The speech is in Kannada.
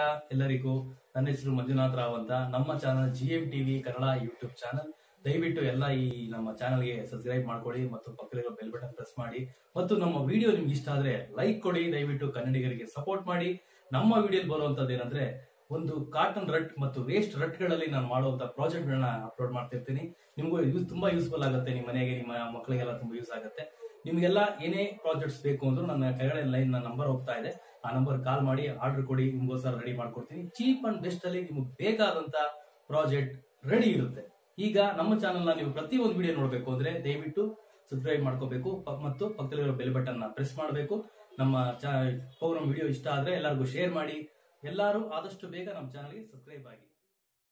ಎಲ್ಲರಿಗೂ ನನ್ನ ಹೆಸರು ಮಂಜುನಾಥ್ ರಾವ್ ಅಂತ ನಮ್ಮ channel G M TV Kannada YouTube channel ದಯವಿಟ್ಟು ಎಲ್ಲ ಈ ನಮ್ಮ ಚಾನಲ್ಗೆ ಸಬ್ಸ್ಕ್ರೈಬ್ ಮಾಡ್ಕೊಳ್ಳಿ ಮತ್ತು ಪಕ್ಕದಲ್ಲಿರೋ ಬೆಲ್ ಬಟನ್ ಪ್ರೆಸ್ ಮಾಡಿ ಮತ್ತು ನಮ್ಮ ವಿಡಿಯೋ ನಿಮ್ಗೆ ಇಷ್ಟ ಆದ್ರೆ ಲೈಕ್ ಕೊಡಿ ದಯವಿಟ್ಟು ಕನ್ನಡಿಗರಿಗೆ ಸಪೋರ್ಟ್ ಮಾಡಿ ನಮ್ಮ ವಿಡಿಯೋಲಿ ಬರುವಂತದ್ದು ಏನಂದ್ರೆ ಒಂದು ಕಾಟನ್ ರಟ್ ಮತ್ತು ವೇಸ್ಟ್ ರಟ್ಗಳಲ್ಲಿ ನಾನು ಮಾಡುವಂತ ಪ್ರಾಜೆಕ್ಟ್ ಗಳನ್ನ ಅಪ್ಲೋಡ್ ಮಾಡ್ತಿರ್ತೀನಿ ನಿಮಗೂ ಯೂಸ್ ತುಂಬಾ ಯೂಸ್ಫುಲ್ ಆಗುತ್ತೆ ನಿಮ್ಮ ಮನೆಗೆ ನಿಮ್ಮ ಮಕ್ಕಳಿಗೆಲ್ಲ ತುಂಬಾ ಯೂಸ್ ಆಗುತ್ತೆ ನಿಮ್ಗೆಲ್ಲ ಏನೇ ಪ್ರಾಜೆಕ್ಟ್ಸ್ ಬೇಕು ಅಂದ್ರೂ ನನ್ನ ಕೆಳಗಡೆ ಲೈನ್ ನನ್ನ ನಂಬರ್ ಹೋಗ್ತಾ ಇದೆ ಆ ನಂಬರ್ ಕಾಲ್ ಮಾಡಿ ಆರ್ಡರ್ ಕೊಡಿ ನಿಮ್ಗೋಸ್ಕರ ರೆಡಿ ಮಾಡ್ಕೊಡ್ತೀನಿ ಚೀಪ್ ಅಂಡ್ ಬೆಸ್ಟ್ ಅಲ್ಲಿ ನಿಮ್ಗೆ ಬೇಕಾದಂತ ಪ್ರಾಜೆಕ್ಟ್ ರೆಡಿ ಇರುತ್ತೆ ಈಗ ನಮ್ಮ ಚಾನಲ್ ನ ನೀವು ಪ್ರತಿ ಒಂದು ವಿಡಿಯೋ ನೋಡಬೇಕು ಅಂದ್ರೆ ದಯವಿಟ್ಟು ಸಬ್ಸ್ಕ್ರೈಬ್ ಮಾಡ್ಕೋಬೇಕು ಪ- ಮತ್ತು ಪಕ್ಕದಲ್ಲಿರೋ ಬೆಲ್ ಬಟನ್ ನ ಪ್ರೆಸ್ ಮಾಡಬೇಕು ನಮ್ಮ ಪ್ರೋಗ್ರಾಮ್ ವಿಡಿಯೋ ಇಷ್ಟ ಆದ್ರೆ ಎಲ್ಲರಿಗೂ ಶೇರ್ ಮಾಡಿ ಎಲ್ಲರೂ ಆದಷ್ಟು ಬೇಗ ನಮ್ಮ ಚಾನಲ್ಗೆ ಸಬ್ಸ್ಕ್ರೈಬ್ ಆಗಿ